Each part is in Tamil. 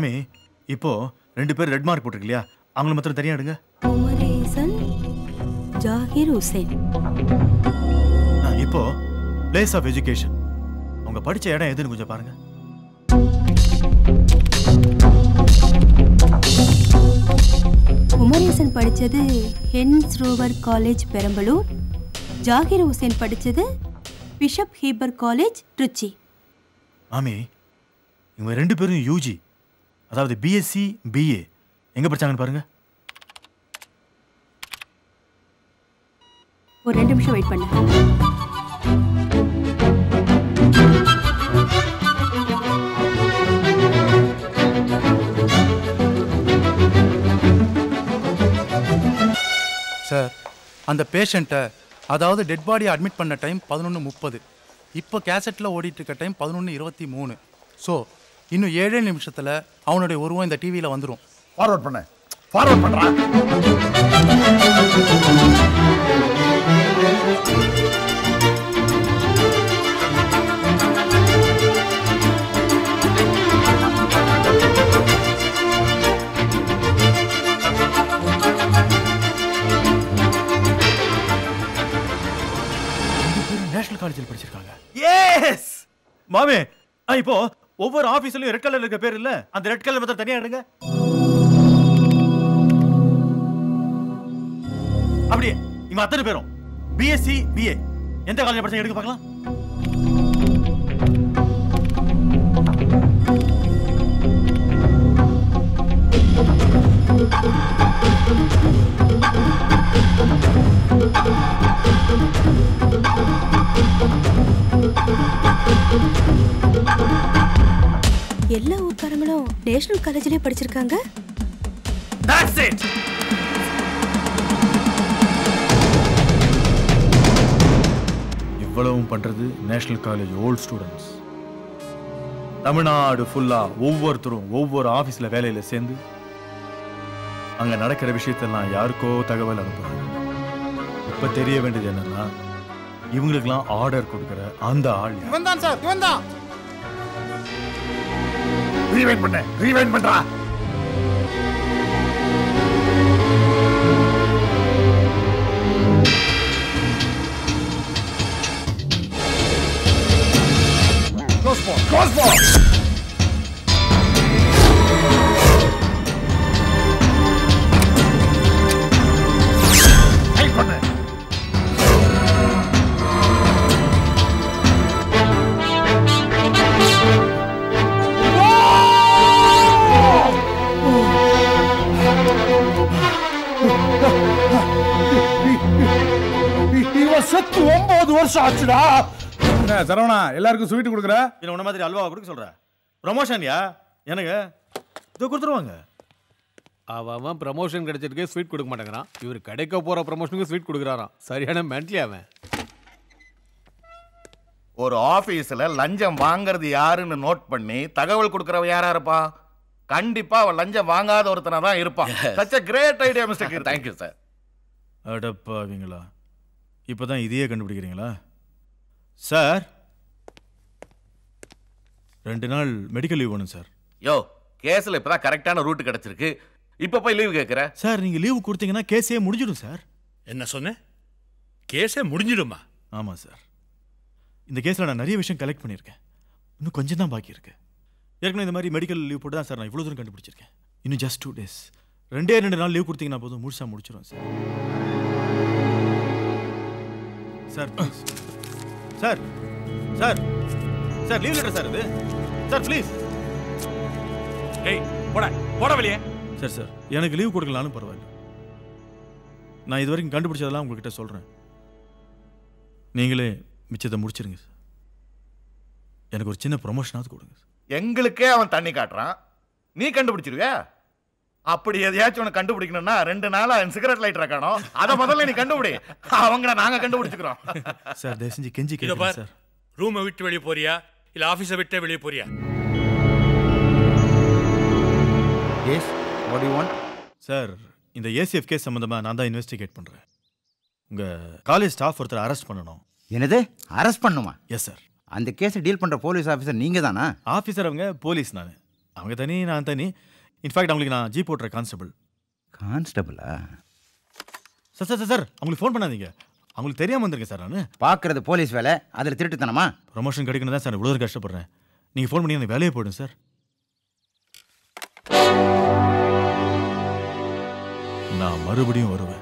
மாமி இப்போ ரெண்டு பேர் ரெட் மார்க் போட்டிருக்கு இல்லையா அவங்கள மாத்திரம் தனியா எடுங்க குமரேசன் ஜாகிர் ஹுசேன் ஆ, இப்போ பிளேஸ் ஆஃப் எஜுகேஷன் அவங்க படிச்ச இடம் எதுன்னு கொஞ்சம் பாருங்க குமரேசன் படிச்சது Hans Roever college Perambalur Zakir Hussain படிச்சது பிஷப் ஹீபர் காலேஜ் ட்ரிச்சி மாமி இவங்க ரெண்டு பேரும் யூஜி அதாவது பிஎஸ்சி பிஏ எங்க படிச்சாங்கன்னு பாருங்க ஒரு ரெண்டு நிமிஷம் வெயிட் பண்ணு சார் அந்த பேஷண்ட்டை அதாவது டெட் பாடியை அட்மிட் பண்ண டைம் பதினொன்று முப்பது இப்போ கேசட்டில் ஓடிட்டு இருக்க டைம் பதினொன்று இருபத்தி மூணு ஸோ இன்னும் ஏழே நிமிஷத்தில் அவனுடைய உருவம் இந்த டிவியில் வந்துடும் ஃபார்வர்ட் பண்ண ஃபார்வர்ட் பண்றா நேஷனல் காலேஜில் படிச்சிருக்காங்க எஸ் மாமே ஆ, இப்போ ஒவ்வொரு ஆபீஸ்லயும் ரெட் கலர்ல இருக்க பேர் இல்ல அந்த ரெட் கலர் மாத்திரம் தனியா எடுங்க அப்படியே இவங்க அத்தனை பேரும் பிஎஸ்சி பிஏ எந்த காலேஜ் படிச்சாங்க எடுக்க பார்க்கலாம் எல்லா ஊர்க்காரங்களும் நேஷனல் காலேஜ்லயே படிச்சிருக்காங்க That's it. இவ்வளவும் பண்றது national college old students Tamil Nadu ஃபுல்லா ஒவ்வொருத்தரும் ஒவ்வொரு ஆபீஸ்ல வேலையில சேர்ந்து அங்க நடக்கிற விஷயத்தெல்லாம் யாருக்கோ தகவல் அனுப்புறாங்க இப்ப தெரிய வேண்டியது என்னன்னா இவங்களுக்கெல்லாம் ஆர்டர் கொடுக்கிற அந்த ஆள் யார்? இவன் தான் சார் இவன் தான் ரீவைண்ட் பண்ண ரீவைண்ட் பண்றா க்ளோஸ் போ க்ளோஸ் போ டைட் பண்ணு இவன் செத்து ஒன்பது வருஷம் ஆச்சுடா என்ன சரவணா எல்லாருக்கும் ஸ்வீட் கொடுக்குற என்ன உன்ன மாதிரி அல்வா கொடுக்க சொல்ற ப்ரமோஷன்யா எனக்கு இதோ கொடுத்துருவாங்க அவன் அவன் ப்ரமோஷன் கிடைச்சிருக்கு ஸ்வீட் கொடுக்க மாட்டேங்கிறான் இவர் கிடைக்க போற ப்ரமோஷனுக்கு ஸ்வீட் கொடுக்குறாராம் சரியான மென்ட்லி அவன் ஒரு ஆபீஸ்ல லஞ்சம் வாங்குறது யாருன்னு நோட் பண்ணி தகவல் கொடுக்கறவ யாரா இருப்பா கண்டிப்பா அவன் லஞ்சம் வாங்காத ஒருத்தனா தான் இருப்பான் such a great idea mister thank you sir அடப்பாவீங்களா இப்போதான் இதையே கண்டுபிடிக்கிறீங்களா சார் ரெண்டு நாள் மெடிக்கல் லீவ் வேணும் சார் யோ கேஸ்ல இப்பதான் கரெக்டான ரூட் கிடைச்சிருக்கு இப்ப போய் லீவ் கேக்குற சார் நீங்க லீவு கொடுத்தீங்கன்னா கேஸே முடிஞ்சிடும் சார் என்ன சொன்ன கேஸே முடிஞ்சிடுமா ஆமாம் சார் இந்த கேஸில் நான் நிறைய விஷயம் கலெக்ட் பண்ணியிருக்கேன் இன்னும் கொஞ்சம் தான் பாக்கி இருக்கு ஏற்கனவே இந்த மாதிரி மெடிக்கல் லீவ் போட்டு தான் சார் நான் இவ்வளோ தூரம் கண்டுபிடிச்சிருக்கேன் இன்னும் ஜஸ்ட் டூ டேஸ் ரெண்டே ரெண்டு நாள் லீவ் கொடுத்தீங்கன்னா போதும் முழுசாக முடிச்சிடும் sir sir please sir sir sir leave letter sir இது சார் ப்ளீஸ் டேய் போட போட வெளியே சார் சார் எனக்கு லீவ் கொடுக்கலான்னு பரவாயில்ல நான் இது வரைக்கும் கண்டுபிடிச்சதெல்லாம் உங்ககிட்ட சொல்கிறேன் நீங்களே மிச்சத்தை முடிச்சிருங்க சார் எனக்கு ஒரு சின்ன ப்ரொமோஷனாவது கொடுங்க சார் எங்களுக்கே அவன் தண்ணி காட்டுறான் நீ கண்டுபிடிச்சிருவியா அப்படி எதையாச்சும் உனக்கு கண்டுபிடிக்கணும்னா ரெண்டு நாளா சிகரெட் லைட்டரை காணோம் அதை முதல்ல நீ கண்டுபிடி அவங்கள நாங்க கண்டுபிடிச்சுக்கிறோம் சார் தயவு செஞ்சு கெஞ்சி இதோ கேட்குறேன் பார் சார் ரூமை விட்டு வெளியே போறியா இல்ல ஆபீஸை விட்டு வெளியே போறியா yes what you want sir இந்த ஏசிஎஃப் கேஸ் சம்மந்தமாக நான் தான் இன்வெஸ்டிகேட் பண்ணுறேன் உங்கள் காலேஜ் ஸ்டாஃப் ஒருத்தர் அரெஸ்ட் பண்ணணும் என்னது அரெஸ்ட் பண்ணுமா எஸ் சார் அந்த கேஸை டீல் பண்ற போலீஸ் ஆஃபீஸர் நீங்க தானா ஆஃபீஸர் அவங்க போலீஸ் நான் அவங்க தனி நான் தனி இன்ஃபேக்ட் அவங்களுக்கு நான் ஜீப் ஓட்டுற கான்ஸ்டபிள் கான்ஸ்டபிளா சார் சார் சார் சார் அவங்களுக்கு ஃபோன் பண்ணாதீங்க அவங்களுக்கு தெரியாமல் வந்திருக்கேன் சார் நான் பார்க்கறது போலீஸ் வேலை அதில் திருட்டுத்தனமா ப்ரொமோஷன் கிடைக்கணும் தான் சார் இவ்வளோ தூரம் கஷ்டப்படுறேன் நீங்கள் ஃபோன் பண்ணி எனக்கு வேலையை போயிடும் சார் நான் மறுபடியும் வருவேன்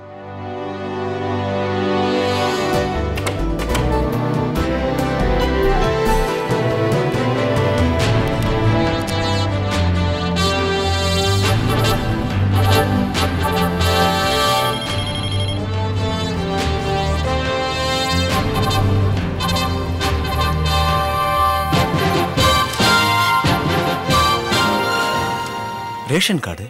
ரேஷன் கார்டு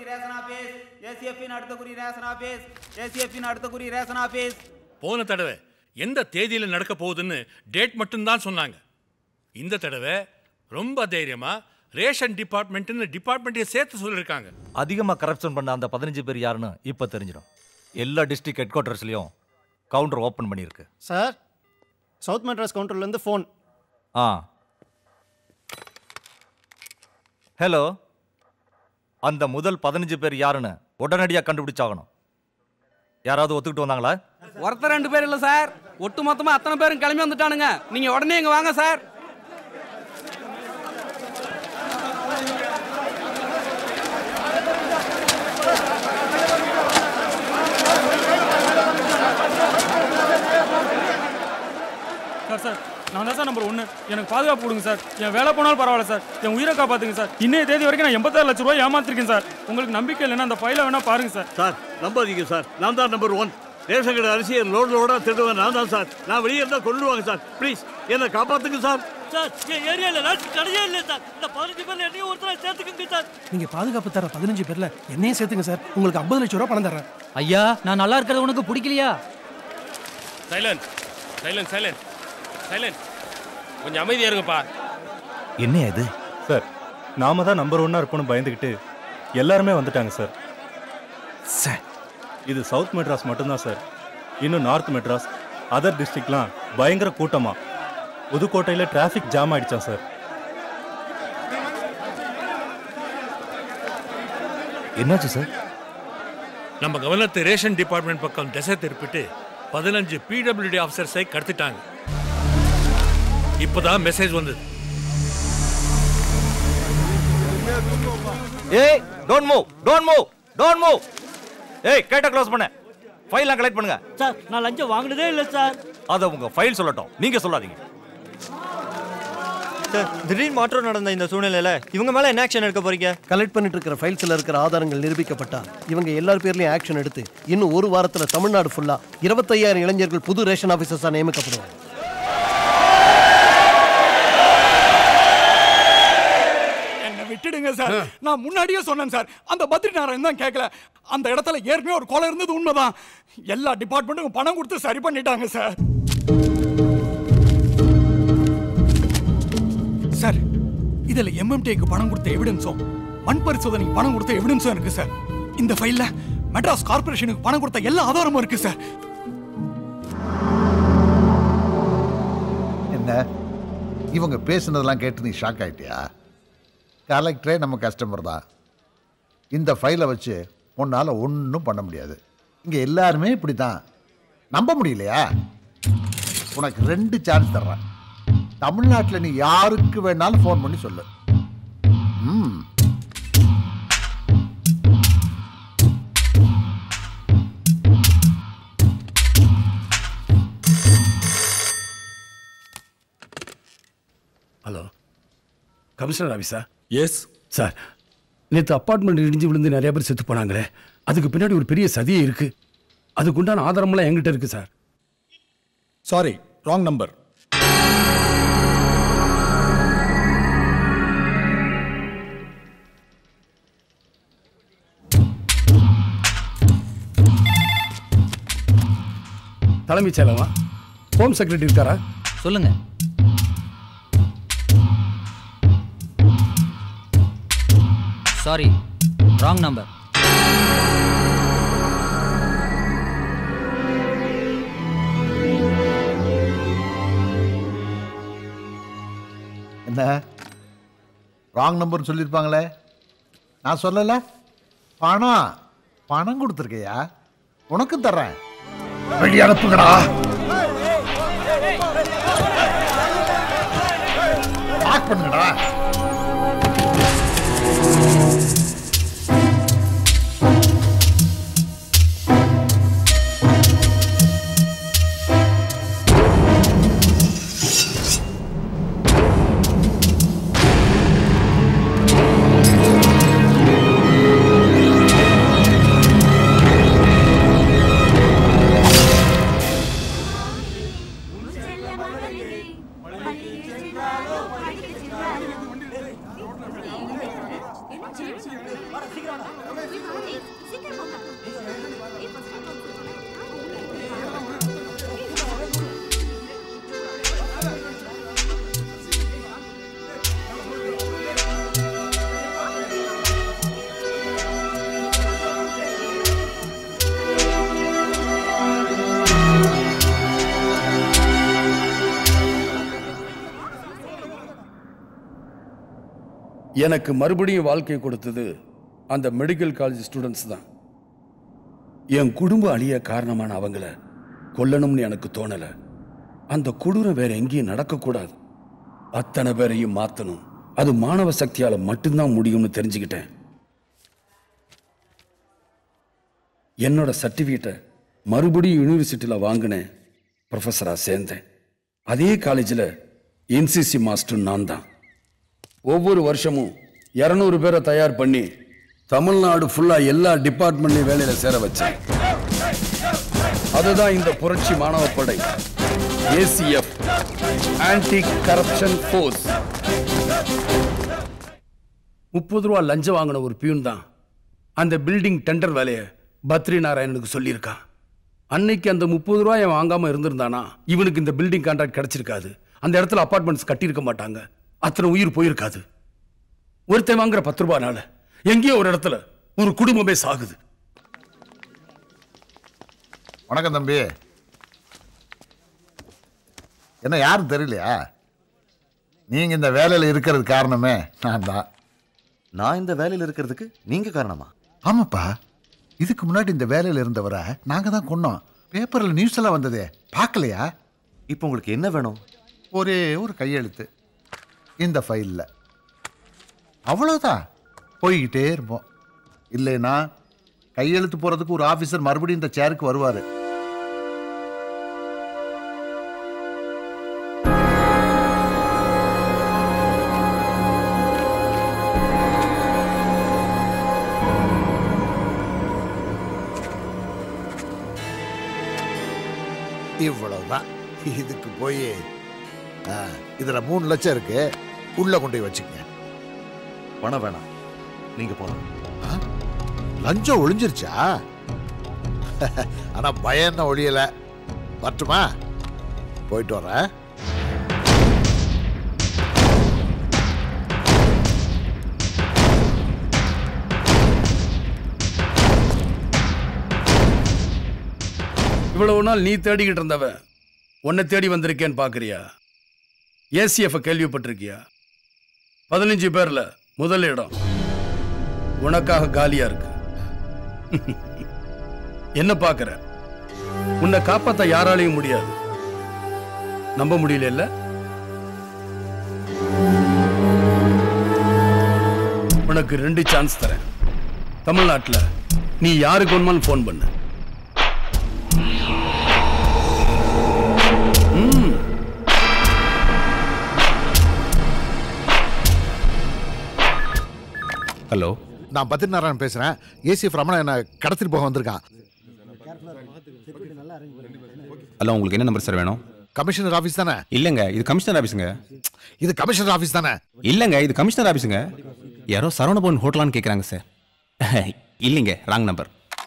போன தடவை எந்த தேதியில நடக்க போகுதுன்னு டேட் மட்டும்தான் சொன்னாங்க இந்த தடவை ரொம்ப தைரியமா ரேஷன் டிபார்ட்மெண்ட்னு டிபார்ட்மெண்ட்டையும் சேர்த்து சொல்லியிருக்காங்க அதிகமாக கரப்ஷன் பண்ண அந்த பதினஞ்சு பேர் யாருன்னு இப்போ தெரிஞ்சிடும் எல்லா டிஸ்ட்ரிக்ட் ஹெட் குவார்ட்டர்ஸ்லையும் கவுண்டர் ஓப்பன் பண்ணியிருக்கு சார் சவுத் மெட்ராஸ் கவுண்டர்லேருந்து ஃபோன் ஆ ஹலோ அந்த முதல் பதினஞ்சு பேர் யாருன்னு உடனடியாக கண்டுபிடிச்சாகணும் யாராவது ஒத்துக்கிட்டு வந்தாங்களா ஒருத்தர் ரெண்டு பேர் இல்ல சார் ஒட்டு மொத்தமா அத்தனை பேரும் கிளம்பி வந்துட்டானுங்க நீங்க உடனே இங்க வாங்க சார் சார் சார் நான் தான் சார் நம்பர் ஒன்று எனக்கு பாதுகாப்பு கொடுங்க சார் என் வேலை போனாலும் பரவாயில்ல சார் என் உயிரை காப்பாத்துங்க சார் இன்னைய தேதி வரைக்கும் நான் எண்பத்தாறு லட்ச ரூபாய் ஏமாத்திருக்கேன் சார் உங்களுக்கு நம்பிக்கை இல்லைன்னா அந்த ஃபைலை வேணா பாருங்க சார் சார் நம்பாதீங்க சார் நான் தான் நம்பர் ஒன் ரேஷன் கடை அரிசியை லோடு லோடாக திருடுவேன் நான் தான் சார் நான் வெளியே இருந்தால் கொள்ளுவாங்க சார் ப்ளீஸ் என்னை காப்பாற்றுங்க சார் சார் என் ஏரியாவில் ரேஷன் கடையே இல்லை சார் இந்த பதினஞ்சு பேர்ல என்னையும் ஒருத்தரை சேர்த்துக்குங்க சார் நீங்க பாதுகாப்பு தர பதினஞ்சு பேர்ல என்னையும் சேர்த்துங்க சார் உங்களுக்கு ஐம்பது லட்சம் ரூபா பணம் தரேன் ஐயா நான் நல்லா இருக்கிறது உனக்கு பிடிக்கலையா சைலண்ட் சைலண்ட் சைலண்ட் சைலண்ட் கொஞ்சம் அமைதியா இருங்கப்பா என்ன இது சார் நாம தான் நம்பர் ஒன்னா இருப்போம்னு பயந்துக்கிட்டு எல்லாருமே வந்துட்டாங்க சார் சார் இது சவுத் மெட்ராஸ் மட்டும்தான் சார் இன்னும் நார்த் மெட்ராஸ் அதர் டிஸ்ட்ரிக்ட்லாம் பயங்கர கூட்டமா புதுக்கோட்டையில் டிராஃபிக் ஜாம் ஆயிடுச்சான் சார் என்னாச்சு சார் நம்ம கவனத்தை ரேஷன் டிபார்ட்மெண்ட் பக்கம் திசை திருப்பிட்டு பதினஞ்சு பிடபிள்யூடி ஆஃபீஸர்ஸை கடத்திட்டாங்க இப்போதான் மெசேஜ் வந்தது ஏய் don't move don't move don't move ஏய் கேட்ட க்ளோஸ் பண்ண ஃபைல்லாம் கலெக்ட் பண்ணுங்க சார் நான் லஞ்சம் வாங்கினதே இல்லை சார் அதை உங்க ஃபைல் சொல்லட்டும் நீங்க சொல்லாதீங்க சார் திடீர் மாற்றம் நடந்த இந்த சூழ்நிலையில இவங்க மேல என்ன ஆக்ஷன் எடுக்க போறீங்க கலெக்ட் பண்ணிட்டு இருக்கிற ஃபைல்ஸ்ல இருக்கிற ஆதாரங்கள் நிரூபிக்கப்பட்டா இவங்க எல்லார் பேர்லயும் ஆக்ஷன் எடுத்து இன்னும் ஒரு வாரத்துல தமிழ்நாடு ஃபுல்லா இருபத்தையாயிரம் இளைஞர்கள் புது ரேஷன் ஆபீசர்ஸா நியமிக்கப்படுவாங்க என்ன விட்டுடுங்க சார் நான் முன்னாடியே சொன்னேன் சார் அந்த பத்ரி நாராயணன் தான் கேட்கல அந்த இடத்துல ஏற்கனவே ஒரு கொலை இருந்தது உண்மைதான் எல்லா டிபார்ட்மெண்ட்டுக்கும் பணம் கொடுத்து சரி பண்ணிட்டாங்க சார் சார் இதுல எம்எம்டிக்கு பணம் கொடுத்த எவிடன்ஸும் மண் பரிசோதனைக்கு பணம் கொடுத்த எவிடன்ஸும் இருக்கு சார் இந்த ஃபைல்ல மெட்ராஸ் கார்பரேஷனுக்கு பணம் கொடுத்த எல்லா ஆதாரமும் இருக்கு சார் என்ன இவங்க பேசுனதெல்லாம் கேட்டு நீ ஷாக் ஆயிட்டியா கலெக்டரே நம்ம கஸ்டமர் தான் இந்த ஃபைலை வச்சு உன்னால் ஒன்றும் பண்ண முடியாது இங்கே எல்லாருமே இப்படி தான் நம்ப முடியலையா உனக்கு ரெண்டு சான்ஸ் தர்றேன் தமிழ்நாட்டில் நீ யாருக்கு வேணாலும் ஃபோன் பண்ணி சொல்லு ம் ஹலோ கமிஷனர் ஆஃபீஸா எஸ் சார் நேற்று அப்பார்ட்மெண்ட் இடிஞ்சு விழுந்து நிறைய பேர் செத்து போனாங்களே அதுக்கு பின்னாடி ஒரு பெரிய சதியே இருக்கு அதுக்குண்டான ஆதாரமெல்லாம் என்கிட்ட இருக்கு சார் சாரி ராங் நம்பர் தலைமைச் செயலமா ஹோம் செக்ரட்டரி இருக்காரா சொல்லுங்க சாரி ராங் நம்பர் என்ன ராங் நம்பர்னு சொல்லியிருப்பாங்களே நான் சொல்லலை பணம் பணம் கொடுத்துருக்கையா உனக்கும் தர்றேன் வெளியே அனுப்புங்கடா லாக் பண்ணுங்கடா எனக்கு மறுபடியும் வாழ்க்கை கொடுத்தது அந்த மெடிக்கல் காலேஜ் ஸ்டூடெண்ட்ஸ் தான் என் குடும்ப அழிய காரணமான அவங்கள கொல்லணும்னு எனக்கு தோணல அந்த கொடூரம் வேற எங்கேயும் நடக்கக்கூடாது அத்தனை பேரையும் மாத்தணும் அது மாணவ சக்தியால மட்டும்தான் முடியும்னு தெரிஞ்சுக்கிட்டேன் என்னோட சர்டிஃபிகேட்டை மறுபடியும் யூனிவர்சிட்டியில் வாங்கினேன் ப்ரொஃபஸராக சேர்ந்தேன் அதே காலேஜில் என்சிசி மாஸ்டர் நான் தான் ஒவ்வொரு வருஷமும் இரநூறு பேரை தயார் பண்ணி தமிழ்நாடு ஃபுல்லா எல்லா டிபார்ட்மெண்ட்லையும் வேலையில சேர வச்சேன் அதுதான் இந்த புரட்சி மாணவ படை ஏசிஎஃப் ஆன்டி கரப்ஷன் ஃபோர்ஸ் முப்பது ரூபா லஞ்சம் வாங்கின ஒரு பியூன் தான் அந்த பில்டிங் டெண்டர் வேலையை பத்ரி நாராயணனுக்கு சொல்லியிருக்கான் அன்னைக்கு அந்த முப்பது ரூபாய் அவன் வாங்காம இருந்திருந்தானா இவனுக்கு இந்த பில்டிங் கான்ட்ராக்ட் கிடைச்சிருக்காது அந்த இடத்துல அபார்ட்மெண்ட்ஸ் கட்டியிருக்க மாட்டாங்க அத்தனை உயிர் போயிருக்காது ஒருத்தன் வாங்குற பத்து ரூபாய்னால எங்கேயோ ஒரு இடத்துல ஒரு குடும்பமே சாகுது வணக்கம் தம்பி என்ன யாரும் தெரியலையா நீங்க இந்த வேலையில இருக்கிறது காரணமே நான் தான் நான் இந்த வேலையில் இருக்கிறதுக்கு நீங்க காரணமா ஆமாப்பா இதுக்கு முன்னாடி இந்த வேலையில இருந்தவரை நாங்க தான் கொன்னோம் பேப்பர்ல நியூஸ் எல்லாம் வந்ததே பார்க்கலையா இப்போ உங்களுக்கு என்ன வேணும் ஒரே ஒரு கையெழுத்து இந்த ஃபைலில் அவ்வளோதான் போய்கிட்டே இருப்போம் இல்லைன்னா கையெழுத்து போகிறதுக்கு ஒரு ஆஃபீஸர் மறுபடியும் இந்த சேருக்கு வருவார் இவ்வளவுதான் இதுக்கு போய் இதில் மூணு லட்சம் இருக்கு உள்ள கொண்டு போய் வச்சுக்கங்க பணம் வேணாம் நீங்க போலாம் லஞ்சம் ஒளிஞ்சிருச்சா ஆனா பயம் என்ன ஒழியல வரட்டுமா போயிட்டு வரேன் இவ்வளவு நாள் நீ தேடிக்கிட்டு இருந்தவன் உன்னை தேடி வந்திருக்கேன்னு பாக்குறியா ஏசிஎஃப் கேள்விப்பட்டிருக்கியா பதினஞ்சு பேர்ல முதல் இடம் உனக்காக காலியா இருக்கு என்ன பாக்குற உன்னை காப்பாத்த யாராலையும் முடியாது நம்ப முடியல இல்ல உனக்கு ரெண்டு சான்ஸ் தரேன் தமிழ்நாட்டுல நீ யாருக்கு வேணுமாலும் ஃபோன் பண்ணு ம் ஹலோ நான் பத்ரிநாராயணன் பேசுறேன் ஏசிஎஃப் ரமணா என்ன கடத்திட்டு போக வந்திருக்கான் ஹலோ உங்களுக்கு என்ன நம்பர் சார் வேணும் கமிஷனர் ஆஃபீஸ் தானே இல்லைங்க இது கமிஷனர் ஆஃபீஸுங்க இது கமிஷனர் ஆஃபீஸ் தானே இல்லைங்க இது கமிஷனர் ஆஃபீஸுங்க யாரோ சரவணபவன் ஹோட்டலான்னு கேட்குறாங்க சார் இல்லைங்க wrong number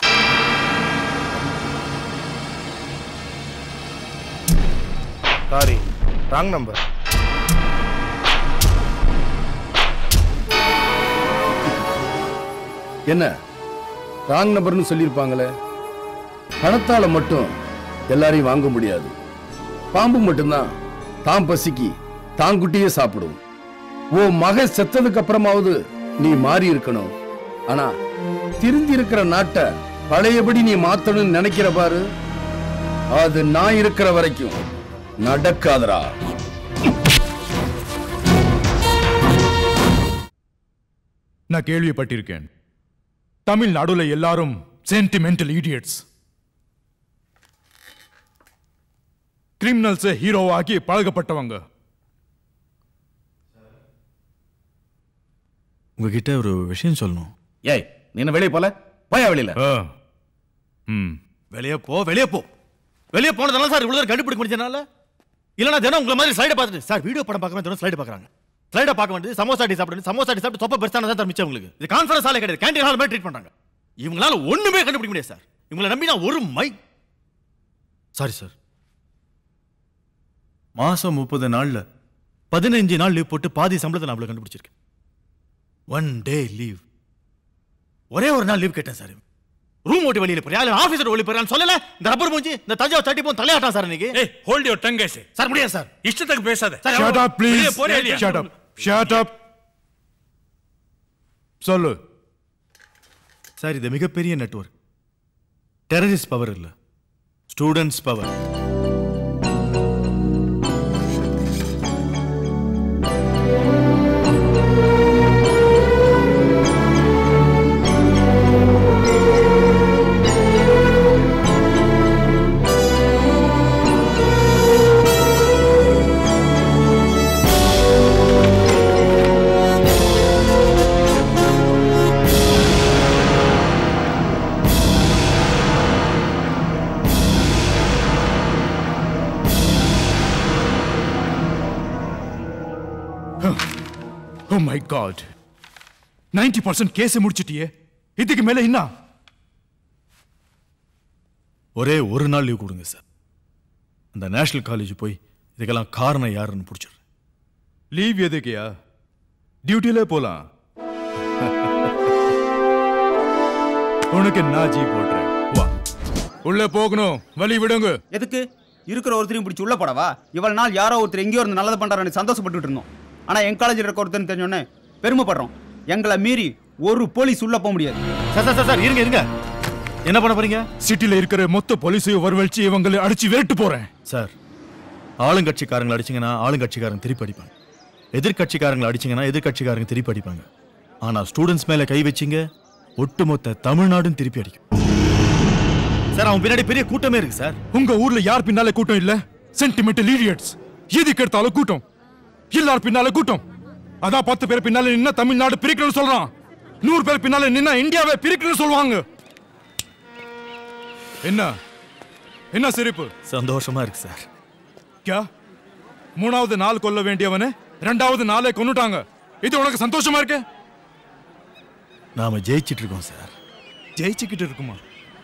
sorry wrong number என்ன ராங் நம்பர்னு சொல்லியிருப்பாங்களே பணத்தால மட்டும் எல்லாரையும் வாங்க முடியாது பாம்பு மட்டும்தான் தான் பசிக்கு தான் குட்டியே சாப்பிடும் ஓ மக செத்ததுக்கு அப்புறமாவது நீ மாறி இருக்கணும் ஆனா திருந்தி இருக்கிற நாட்டை பழையபடி நீ மாத்தணும்னு நினைக்கிற பாரு அது நான் இருக்கிற வரைக்கும் நடக்காதடா நான் கேள்விப்பட்டிருக்கேன் தமிழ்நாடுல எல்லாரும் சென்டிமெண்டல் இடியட்ஸ் கிரிமினல்ஸை ஹீரோவாக்கி பழகப்பட்டவங்க உங்ககிட்ட ஒரு விஷயம் சொல்லணும் ஏய் நீ என்ன வெளியே போல போயா வெளியில ம் வெளியே போ வெளியே போ வெளியே போனதெல்லாம் சார் இவ்வளவு தூரம் கண்டுபிடிக்க முடிஞ்சனால இல்லைனா தினம் உங்களை மாதிரி ஸ்லைடை பார்த்துட்டு சார் வீடியோ படம் பார்க்கணும் தினம் ஸ்லைடு பார்க்குறாங்க ஸ்லைடை பார்க்க வேண்டியது சமோசா டி சாப்பிட்டு சமோசா டி சாப்பிட்டு தொப்பை பெருசான தான் மிச்சம் உங்களுக்கு இது கான்ஃபரன்ஸ் ஹாலே கிடையாது கேண்டீன் ஹால் மாதிரி ட்ரீட் பண்றாங்க இவங்களால ஒண்ணுமே கண்டுபிடிக்க முடியாது சார் இவங்களை நம்பி நான் ஒரு மை சாரி சார் மாசம் முப்பது நாள்ல பதினஞ்சு நாள் லீவ் போட்டு பாதி சம்பளத்தை நான் அவ்வளவு கண்டுபிடிச்சிருக்கேன் ஒன் டே லீவ் ஒரே ஒரு நாள் லீவ் கேட்டேன் சார் ரூம் ஓட்டி வெளியில போறியா இல்ல ஆபீஸர் வெளிய போறியான்னு சொல்லல இந்த ரப்பர் மூஞ்சி இந்த தஞ்சாவூர் தட்டி போன் தலையாட்டான் சார் இன்னைக்கு ஏய் hold your tongue case sir முடியாது சார் இஷ்டத்துக்கு பேசாத சார், ஷட் அப் ப்ளீஸ் வெளியே போறியா இல்லையா? ஷட் அப் ஷட் அப் சொல்லு சார் இது மிகப்பெரிய நெட்வொர்க் டெரரிஸ்ட் பவர் இல்ல students power oh my god ninety percent கேஸை முடிச்சிட்டியே இதுக்கு மேல என்ன ஒரே ஒரு நாள் லீவ் கொடுங்க சார் அந்த நேஷனல் காலேஜ் போய் இதுக்கெல்லாம் காரணம் யாருன்னு பிடிச்சிடுறேன் லீவ் எதுக்குயா டியூட்டில போலாம் உனக்கு நான் ஜி போடுறேன் வா உள்ள போகணும் வழி விடுங்க எதுக்கு இருக்கிற ஒருத்தரையும் பிடிச்சி உள்ள போடவா இவ்வளவு நாள் யாரோ ஒருத்தர் எங்கேயோ இருந்து நல்லது பண்றாருன்னு சந்தோஷப்பட்டுட்டு இருந்தோம் ஆனா என் காலேஜில் இருக்க ஒருத்தர் தெரிஞ்சோன்னே பெருமைப்படுறோம் எங்களை மீறி ஒரு போலீஸ் உள்ள போக முடியாது சார் சார் சார் இருங்க இருங்க என்ன பண்ண போறீங்க சிட்டில இருக்கிற மொத்த போலீஸையும் வரவழைச்சு இவங்களை அடிச்சு விரட்டு போறேன் சார் ஆளுங்கட்சிக்காரங்களை அடிச்சீங்கன்னா ஆளுங்கட்சிக்காரங்க திருப்பி அடிப்பாங்க எதிர்க்கட்சிக்காரங்களை அடிச்சீங்கன்னா எதிர்க்கட்சிக்காரங்க திருப்பி அடிப்பாங்க ஆனா ஸ்டூடெண்ட்ஸ் மேல கை வச்சீங்க ஒட்டுமொத்த தமிழ்நாடும் திருப்பி அடிக்கும் சார் அவன் பின்னாடி பெரிய கூட்டமே இருக்கு சார் உங்க ஊர்ல யார் பின்னால கூட்டம் இல்ல சென்டிமெண்டல் இடியட்ஸ் எதுக்கு எடுத்தாலும் கூட்டம் எல்லார் பின்னால கூட்டம் அதான் பத்து பேர் பின்னால நின்னா தமிழ்நாடு பிரிக்கணும்னு சொல்றான் நூறு பேர் பின்னால நின்னா இந்தியாவை பிரிக்கணும்னு சொல்லுவாங்க என்ன என்ன சிரிப்பு சந்தோஷமா இருக்கு சார் கியா மூணாவது நாள் கொல்ல வேண்டியவனை ரெண்டாவது நாளே கொன்னுட்டாங்க இது உனக்கு சந்தோஷமா இருக்கு நாம ஜெயிச்சிட்டு இருக்கோம் சார் ஜெயிச்சுக்கிட்டு இருக்குமா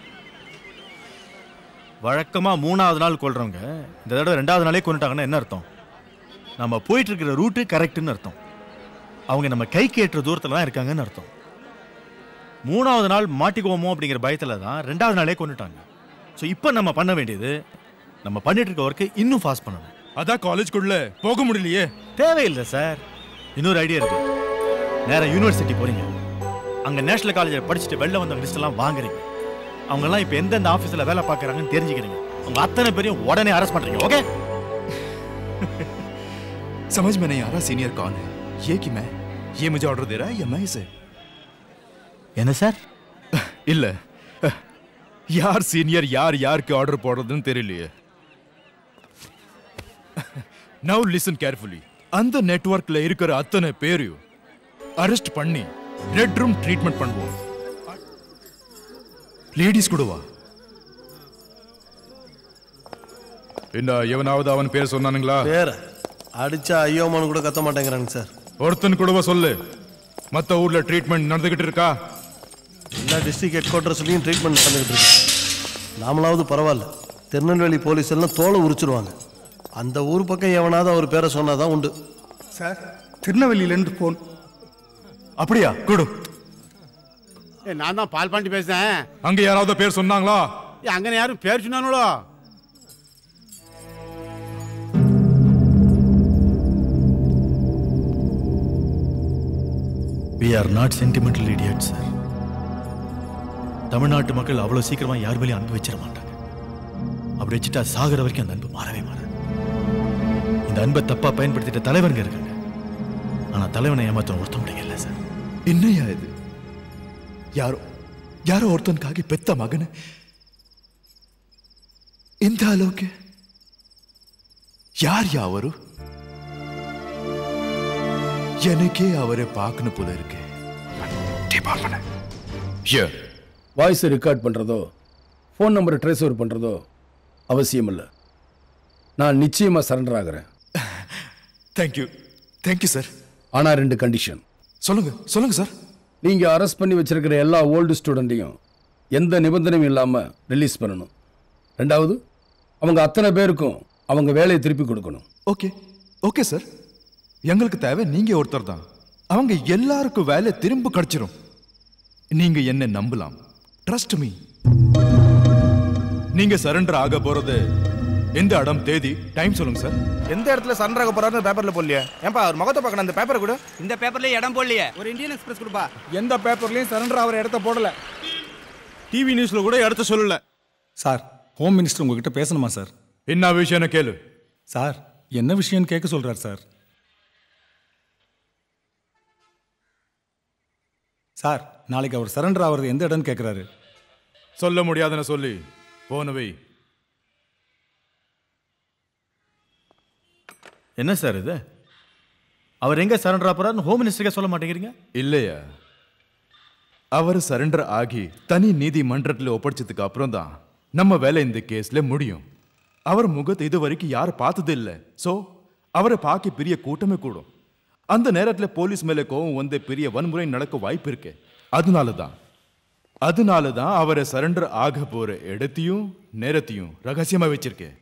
வழக்கமா மூணாவது நாள் கொள்றவங்க இந்த தடவை ரெண்டாவது நாளே கொண்டுட்டாங்கன்னா என்ன அர்த்தம் நம்ம போயிட்டு இருக்கிற ரூட்டு கரெக்ட்னு அர்த்தம் அவங்க நம்ம கைக்கு ஏற்ற தூரத்துல தான் இருக்காங்கன்னு அர்த்தம் மூணாவது நாள் மாட்டிக்குவோமோ அப்படிங்கிற பயத்துல தான் ரெண்டாவது நாளே கொண்டுட்டாங்க ஸோ இப்போ நம்ம பண்ண வேண்டியது நம்ம பண்ணிட்டு இருக்க ஒர்க்கு இன்னும் ஃபாஸ்ட் பண்ணணும் அதான் காலேஜ்குள்ள போக முடியலையே தேவையில்லை சார் இன்னொரு ஐடியா இருக்கு நேரா யூனிவர்சிட்டி போறீங்க அங்க நேஷனல் காலேஜில் படிச்சுட்டு வெளில வந்த லிஸ்ட் எல்லாம் வாங்குறீங்க அவங்க எல்லாம் இப்போ எந்தெந்த ஆஃபீஸில் வேலை பார்க்குறாங்கன்னு தெரிஞ்சுக்கிறீங்க அவங்க அத்தனை பேரையும் உடனே அரெஸ்ட் பண்றீங்க ஓகே समझ में नहीं आ रहा सीनियर कौन है ये कि मैं ये मुझे ऑर्डर दे रहा है या मैं इसे என்ன சார் இல்ல யார் சீனியர் யார் யாருக்கு ஆர்டர் போடுறதுன்னு தெரியலையே நவ் லிசன் கேர்ஃபுல்லி அந்த நெட்வொர்க்ல இருக்கிற அத்தனை பேரையும் அரெஸ்ட் பண்ணி ரெட் ரூம் ட்ரீட்மெண்ட் பண்ணுவோம் லேடிஸ் கூடவா என்ன எவனாவது அவன் பேர் சொன்னானுங்களா வேற அடிச்சா ஐயோமானு கூட கத்த மாட்டேங்கிறாங்க சார் ஒருத்தன் கூடவா சொல்லு மத்த ஊர்ல ட்ரீட்மெண்ட் நடந்துகிட்டு இருக்கா எல்லா டிஸ்ட்ரிக்ட் ஹெட் குவார்ட்டர்ஸ்லையும் ட்ரீட்மெண்ட் நடந்துகிட்டு இருக்கு நாமளாவது பரவாயில்ல திருநெல்வேலி போலீஸ் எல்லாம் தோலை உரிச்சிருவாங்க அந்த ஊர் பக்கம் எவனாவது அவர் பேரை சொன்னாதான் உண்டு சார் திருநெல்வேலியிலேருந்து ஃபோன் அப்படியா குடு நான் தான் பால் பாண்டி பேசுறேன் அங்க யாராவது பேர் சொன்னாங்களா அங்கே யாரும் பேர் சொன்னாங்களோ we are not sentimental idiot sir தமிழ்நாட்டு மக்கள் அவ்வளவு சீக்கிரமா யார் மேலேயும் அன்பு வச்சிட மாட்டாங்க அப்படி வச்சுட்டா சாகிற வரைக்கும் அந்த அன்பு மாறவே மாறாது இந்த அன்பை தப்பா பயன்படுத்திட்ட தலைவருங்க இருக்காங்க ஆனா தலைவனை ஏமாத்த ஒருத்த முடியல சார் என்னையா இது ಯಾರೋ ಯಾರೋ ಒರ್ತನ್ಕಾಗಿ ಪೆತ್ತ ಮಗನ ಇಂಥ ಲೋಕೆ யார் யாவரு எனக்கே அவரை பார்க்கணும் போல இருக்கு வாய்ஸை ரெக்கார்ட் பண்ணுறதோ ஃபோன் நம்பரை ட்ரேஸ் ஓவர் பண்ணுறதோ அவசியம் இல்லை நான் நிச்சயமாக சரண்டர் ஆகிறேன் தேங்க்யூ தேங்க்யூ சார் ஆனால் ரெண்டு கண்டிஷன் சொல்லுங்க சொல்லுங்க சார் நீங்கள் அரெஸ்ட் பண்ணி வச்சிருக்கிற எல்லா ஓல்டு ஸ்டூடெண்ட்டையும் எந்த நிபந்தனையும் இல்லாமல் ரிலீஸ் பண்ணணும் ரெண்டாவது அவங்க அத்தனை பேருக்கும் அவங்க வேலையை திருப்பி கொடுக்கணும் ஓகே ஓகே சார் எங்களுக்கு தேவை நீங்க ஒருத்தர் தான் அவங்க எல்லாருக்கும் வேலை திரும்ப கிடைச்சிரும் நீங்க என்ன நம்பலாம் ட்ரஸ்ட் மீ நீங்க சரண்டர் ஆக போறது எந்த இடம் தேதி டைம் சொல்லுங்க சார் எந்த இடத்துல சண்டை ஆக போறாருன்னு பேப்பர்ல போடலையே ஏன்பா அவர் முகத்தை பார்க்கணும் அந்த பேப்பரை கூட இந்த பேப்பர்ல இடம் போடலையே ஒரு இந்தியன் எக்ஸ்பிரஸ் கொடுப்பா எந்த பேப்பர்லயும் சரண்டர் ஆகிற இடத்த போடல டிவி நியூஸ்ல கூட இடத்த சொல்லல சார் ஹோம் மினிஸ்டர் உங்ககிட்ட பேசணுமா சார் என்ன விஷயம் கேளு சார் என்ன விஷயம்னு கேட்க சொல்றார் சார் சார் நாளைக்கு அவர் சரண்டர் ஆகிறது எந்த இடம்னு கேட்குறாரு சொல்ல முடியாதுன்னு சொல்லி போனவை என்ன சார் இது அவர் எங்க சரண்டர் ஆகிறாருன்னு ஹோம் மினிஸ்டருக்கே சொல்ல மாட்டேங்கிறீங்க இல்லையா அவர் சரண்டர் ஆகி தனி நீதிமன்றத்தில் ஒப்படைச்சதுக்கு அப்புறம் தான் நம்ம வேலை இந்த கேஸ்ல முடியும் அவர் முகத்தை இது வரைக்கும் யாரும் பார்த்தது இல்லை ஸோ அவரை பார்க்க பெரிய கூட்டமே கூடும் அந்த நேரத்தில் போலீஸ் மேலே கோவம் வந்து பெரிய வன்முறை நடக்க வாய்ப்பு இருக்கு அதனால தான் அதனால தான் அவரை சரண்டர் ஆக போற இடத்தையும் நேரத்தையும் ரகசியமா வச்சிருக்கேன்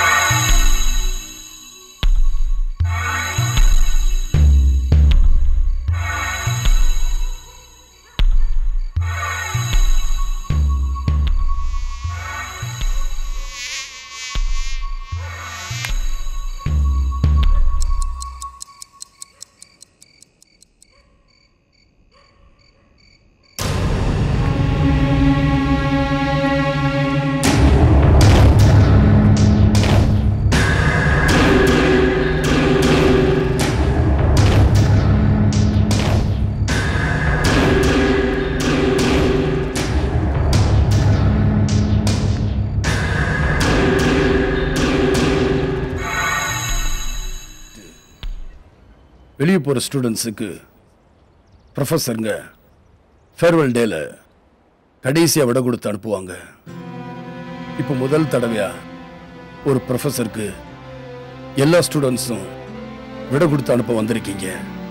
வெளியே போகிற ஸ்டூடெண்ட்ஸுக்கு ப்ரொஃபஸருங்க ஃபேர்வெல் டேல கடைசியாக விட கொடுத்து அனுப்புவாங்க இப்போ முதல் தடவையா ஒரு ப்ரொஃபஸருக்கு எல்லா ஸ்டூடெண்ட்ஸும் விட கொடுத்து அனுப்ப வந்திருக்கீங்க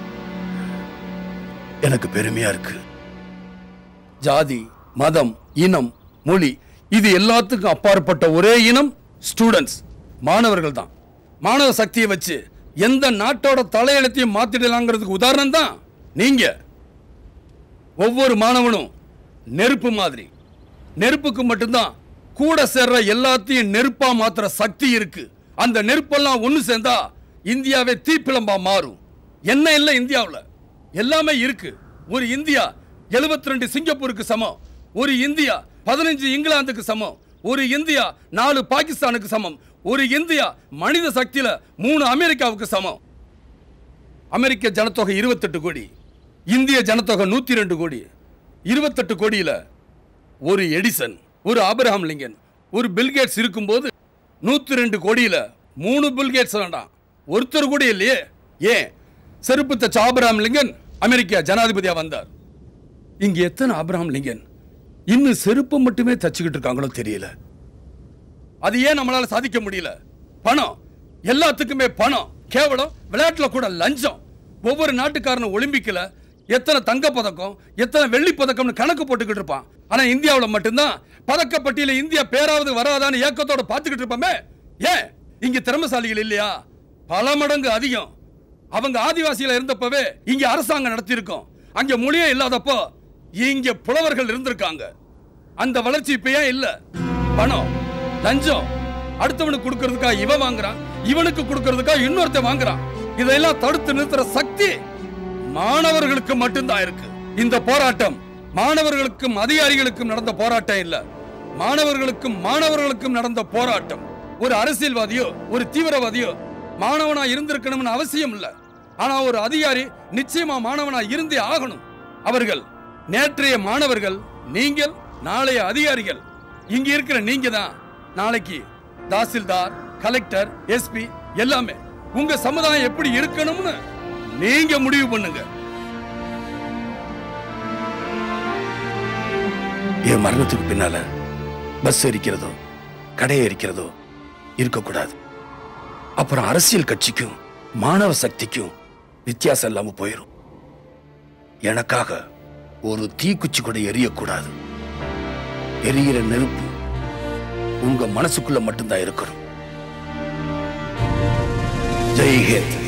எனக்கு பெருமையா இருக்கு ஜாதி மதம் இனம் மொழி இது எல்லாத்துக்கும் அப்பாற்பட்ட ஒரே இனம் ஸ்டூடெண்ட்ஸ் மாணவர்கள் தான் மாணவ சக்தியை வச்சு எந்த நாட்டோட தலையெழுத்தையும் மாத்திடலாங்கிறதுக்கு உதாரணம் தான் நீங்க ஒவ்வொரு மாணவனும் நெருப்பு மாதிரி நெருப்புக்கு மட்டும்தான் கூட சேர்ற எல்லாத்தையும் நெருப்பா மாத்துற சக்தி இருக்கு அந்த நெருப்பெல்லாம் ஒண்ணு சேர்ந்தா இந்தியாவே தீப்பிழம்பா மாறும் என்ன இல்லை இந்தியாவுல எல்லாமே இருக்கு ஒரு இந்தியா 72 ரெண்டு சிங்கப்பூருக்கு சமம் ஒரு இந்தியா பதினஞ்சு இங்கிலாந்துக்கு சமம் ஒரு இந்தியா நாலு பாகிஸ்தானுக்கு சமம் ஒரு இந்தியா மனித சக்தியில மூணு அமெரிக்காவுக்கு சமம் அமெரிக்க ஜனத்தொகை 28 கோடி இந்திய ஜனத்தொகை நூத்தி ரெண்டு கோடி இருபத்தெட்டு கோடியில ஒரு எடிசன் ஒரு ஆபிரகாம் லிங்கன் ஒரு பில்கேட்ஸ் இருக்கும்போது நூத்தி ரெண்டு கோடியில மூணு பில்கேட்ஸ் வேண்டாம் ஒருத்தர் கூட இல்லையே ஏன் செருப்பு தச்ச ஆபிரகாம் லிங்கன் அமெரிக்கா ஜனாதிபதியா வந்தார் இங்க எத்தனை ஆபிரகாம் லிங்கன் இன்னும் செருப்பு மட்டுமே தச்சுக்கிட்டு இருக்காங்களோ தெரியல அது ஏன் நம்மளால சாதிக்க முடியல பணம் எல்லாத்துக்குமே பணம் கேவலம் விளையாட்டுல கூட லஞ்சம் ஒவ்வொரு நாட்டுக்காரனும் ஒலிம்பிக்ல எத்தனை தங்க பதக்கம் எத்தனை வெள்ளி பதக்கம்னு கணக்கு போட்டுக்கிட்டு இருப்பான் ஆனா இந்தியாவுல மட்டும்தான் பதக்கப்பட்டியல இந்தியா பேராவது வராதான்னு ஏக்கத்தோட பார்த்துக்கிட்டு இருப்போமே ஏன் இங்க திறமசாலிகள் இல்லையா பல மடங்கு அதிகம் அவங்க ஆதிவாசியில இருந்தப்பவே இங்க அரசாங்கம் நடத்தியிருக்கோம் அங்க மொழியே இல்லாதப்போ இங்க புலவர்கள் இருந்திருக்காங்க அந்த வளர்ச்சி இப்ப ஏன் இல்ல பணம் லஞ்சம் அடுத்தவனுக்கு கொடுக்கறதுக்கா இவன் வாங்குறான் இவனுக்கு கொடுக்கறதுக்கா இன்னொருத்தன் வாங்குறான் இதெல்லாம் தடுத்து நிறுத்துற சக்தி மாணவர்களுக்கு மட்டும்தான் இருக்கு இந்த போராட்டம் மாணவர்களுக்கும் அதிகாரிகளுக்கும் நடந்த போராட்டம் இல்ல மாணவர்களுக்கும் மாணவர்களுக்கும் நடந்த போராட்டம் ஒரு அரசியல்வாதியோ ஒரு தீவிரவாதியோ மாணவனா இருந்திருக்கணும்னு அவசியம் இல்ல ஆனா ஒரு அதிகாரி நிச்சயமா மாணவனா இருந்தே ஆகணும் அவர்கள் நேற்றைய மாணவர்கள் நீங்கள் நாளைய அதிகாரிகள் இங்க இருக்கிற நீங்க தான் நாளைக்கு தாசில்தார் கலெக்டர் எஸ்பி எல்லாமே உங்க சமுதாயம் எப்படி இருக்கணும்னு நீங்க முடிவு பண்ணுங்க என் மரணத்துக்கு பின்னால பஸ் எரிக்கிறதோ கடை எரிக்கிறதோ இருக்கக்கூடாது அப்புறம் அரசியல் கட்சிக்கும் மாணவ சக்திக்கும் வித்தியாசம் இல்லாம போயிடும் எனக்காக ஒரு தீக்குச்சி கூட எரியக்கூடாது எரியிற நெருப்பு உங்க மனசுக்குள்ள மட்டும்தான் இருக்கணும் ஜெய் ஹிந்த்